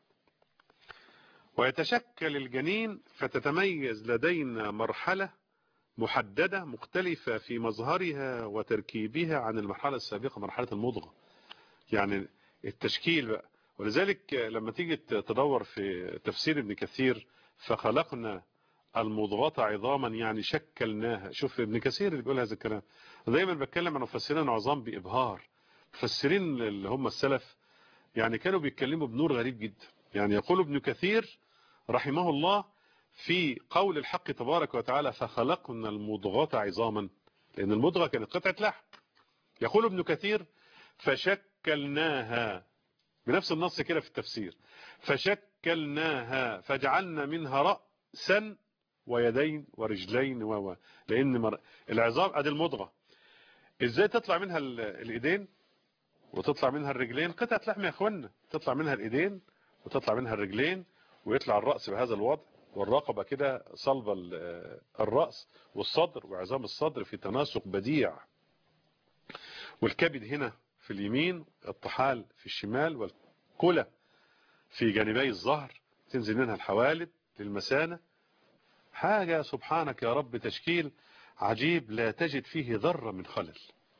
ويتشكل الجنين فتتميز لدينا مرحلة محددة مختلفة في مظهرها وتركيبها عن المرحلة السابقة مرحلة المضغة يعني التشكيل بقى ولذلك لما تيجي تدور في تفسير ابن كثير فخلقنا المضغة عظاما يعني شكلناها شوف ابن كثير اللي بيقول هذا الكلام دايما بتكلم عن مفسرين عظام بإبهار مفسرين اللي هم السلف يعني كانوا بيتكلموا بنور غريب جدا يعني يقول ابن كثير رحمه الله في قول الحق تبارك وتعالى فخلقنا المضغة عظاما لأن المضغة كانت قطعة لحم يقول ابن كثير فشكلناها بنفس النص كده في التفسير فشكلناها فجعلنا منها رأسا ويدين ورجلين و لأن مر... العظام ادي المضغة ازاي تطلع منها الايدين وتطلع منها الرجلين قطعة لحم يا اخوانا تطلع منها الايدين وتطلع منها الرجلين ويطلع الرأس بهذا الوضع والرقبة كده صلب الرأس والصدر وعظام الصدر في تناسق بديع والكبد هنا في اليمين الطحال في الشمال والكلى في جانبي الظهر تنزل منها الحوالب للمسانة حاجة سبحانك يا رب تشكيل عجيب لا تجد فيه ذرة من خلل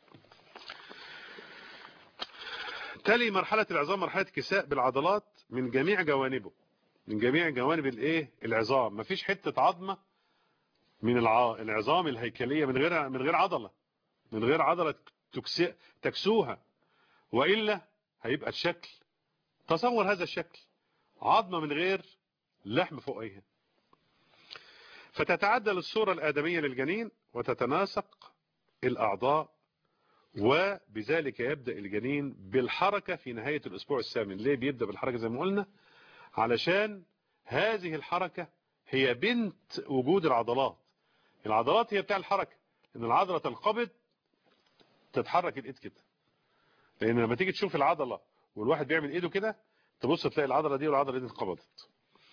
تلي مرحلة العظام مرحلة كساء بالعضلات من جميع جوانبه من جميع جوانب الايه العظام مفيش حتة عظمة من العظام الهيكلية من غير من غير عضلة من غير عضلة تكسوها وإلا هيبقى الشكل تصور هذا الشكل عظمة من غير لحم فوقيها فتتعدل الصورة الآدمية للجنين وتتناسق الأعضاء وبذلك يبدأ الجنين بالحركة في نهاية الأسبوع الثامن ليه بيبدأ بالحركة زي ما قلنا علشان هذه الحركة هي بنت وجود العضلات العضلات هي بتاع الحركة ان العضلة القبض تتحرك الايد كده لان لما تيجي تشوف العضلة والواحد بيعمل ايده كده تبص تلاقي العضلة دي والعضلة دي اتقبضت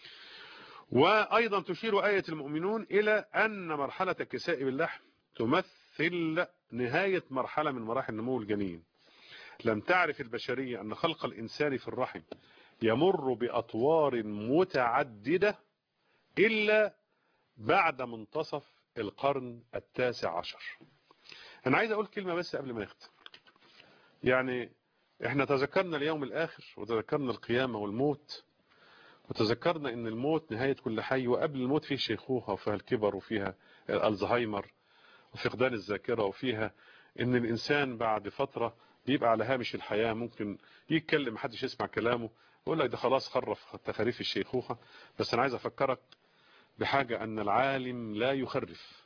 وايضا تشير آية المؤمنون الى ان مرحلة الكساء باللحم تمثل نهاية مرحلة من مراحل نمو الجنين لم تعرف البشرية ان خلق الانسان في الرحم يمر بأطوار متعددة إلا بعد منتصف القرن التاسع عشر أنا عايز أقول كلمة بس قبل ما نختم يعني احنا تذكرنا اليوم الآخر وتذكرنا القيامة والموت وتذكرنا ان الموت نهاية كل حي وقبل الموت فيه شيخوخة وفيها الكبر وفيها الزهايمر وفقدان الذاكرة وفيها ان الانسان بعد فترة بيبقى على هامش الحياة ممكن يتكلم محدش يسمع كلامه يقول لك ده خلاص خرف تخاريف الشيخوخة بس انا عايز افكرك بحاجة ان العالم لا يخرف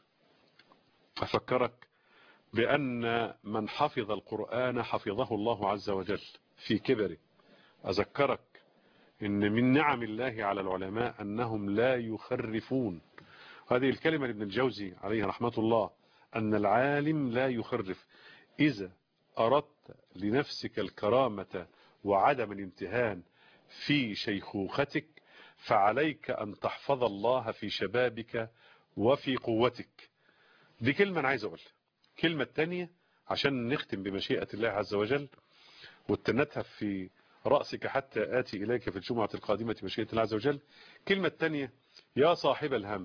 افكرك بان من حفظ القرآن حفظه الله عز وجل في كبره اذكرك ان من نعم الله على العلماء انهم لا يخرفون هذه الكلمة لابن الجوزي عليه رحمة الله ان العالم لا يخرف اذا اردت لنفسك الكرامة وعدم الامتهان في شيخوختك فعليك أن تحفظ الله في شبابك وفي قوتك دي كلمة أنا عايز أقول كلمة تانية عشان نختم بمشيئة الله عز وجل وتنتهف في رأسك حتى آتي إليك في الجمعة القادمة مشيئة الله عز وجل كلمة تانية يا صاحب الهم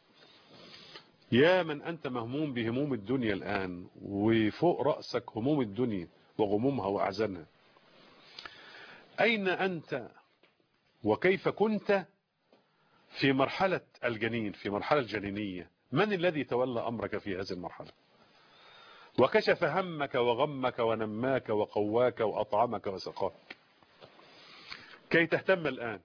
يا من أنت مهموم بهموم الدنيا الآن وفوق رأسك هموم الدنيا وغمومها وأعزانها أين أنت وكيف كنت في مرحلة الجنين في مرحلة الجنينية من الذي تولى أمرك في هذه المرحلة وكشف همك وغمك ونماك وقواك وأطعمك وسقاك كي تهتم الآن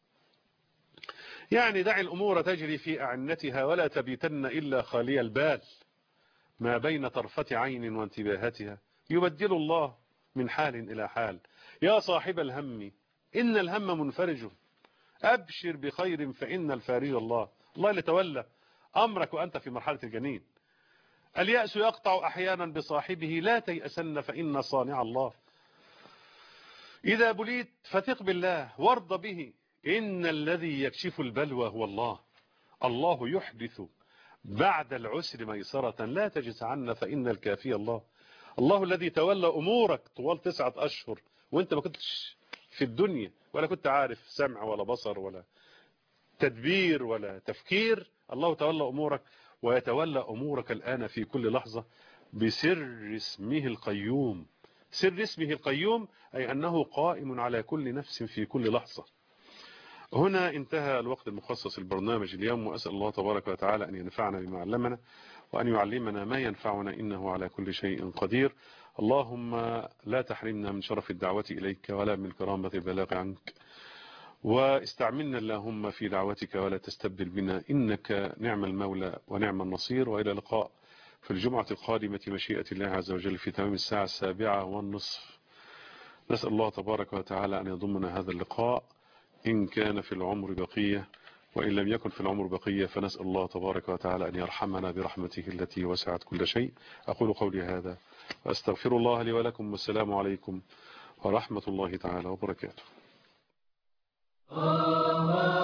يعني دع الأمور تجري في أعنتها ولا تبيتن إلا خالي البال ما بين طرفة عين وانتباهاتها يبدل الله من حال إلى حال يا صاحب الهم إن الهم منفرج أبشر بخير فإن الفارج الله الله اللي تولى أمرك وأنت في مرحلة الجنين اليأس يقطع أحيانا بصاحبه لا تيأسن فإن صانع الله إذا بليت فثق بالله وارض به إن الذي يكشف البلوى هو الله الله يحدث بعد العسر ميسرة لا تجز عنا فإن الكافي الله الله الذي تولى أمورك طوال تسعة أشهر وانت ما كنتش في الدنيا ولا كنت عارف سمع ولا بصر ولا تدبير ولا تفكير الله تولى أمورك ويتولى أمورك الآن في كل لحظة بسر اسمه القيوم سر اسمه القيوم أي أنه قائم على كل نفس في كل لحظة هنا انتهى الوقت المخصص البرنامج اليوم وأسأل الله تبارك وتعالى أن ينفعنا بما علمنا وأن يعلمنا ما ينفعنا إنه على كل شيء قدير اللهم لا تحرمنا من شرف الدعوة إليك ولا من كرامة البلاغ عنك واستعملنا اللهم في دعوتك ولا تستبدل بنا إنك نعم المولى ونعم النصير وإلى لقاء في الجمعة القادمة مشيئة الله عز وجل في تمام الساعة السابعة والنصف نسأل الله تبارك وتعالى أن يضمنا هذا اللقاء إن كان في العمر بقية وإن لم يكن في العمر بقية فنسأل الله تبارك وتعالى أن يرحمنا برحمته التي وسعت كل شيء أقول قولي هذا وأستغفر الله لي ولكم والسلام عليكم ورحمة الله تعالى وبركاته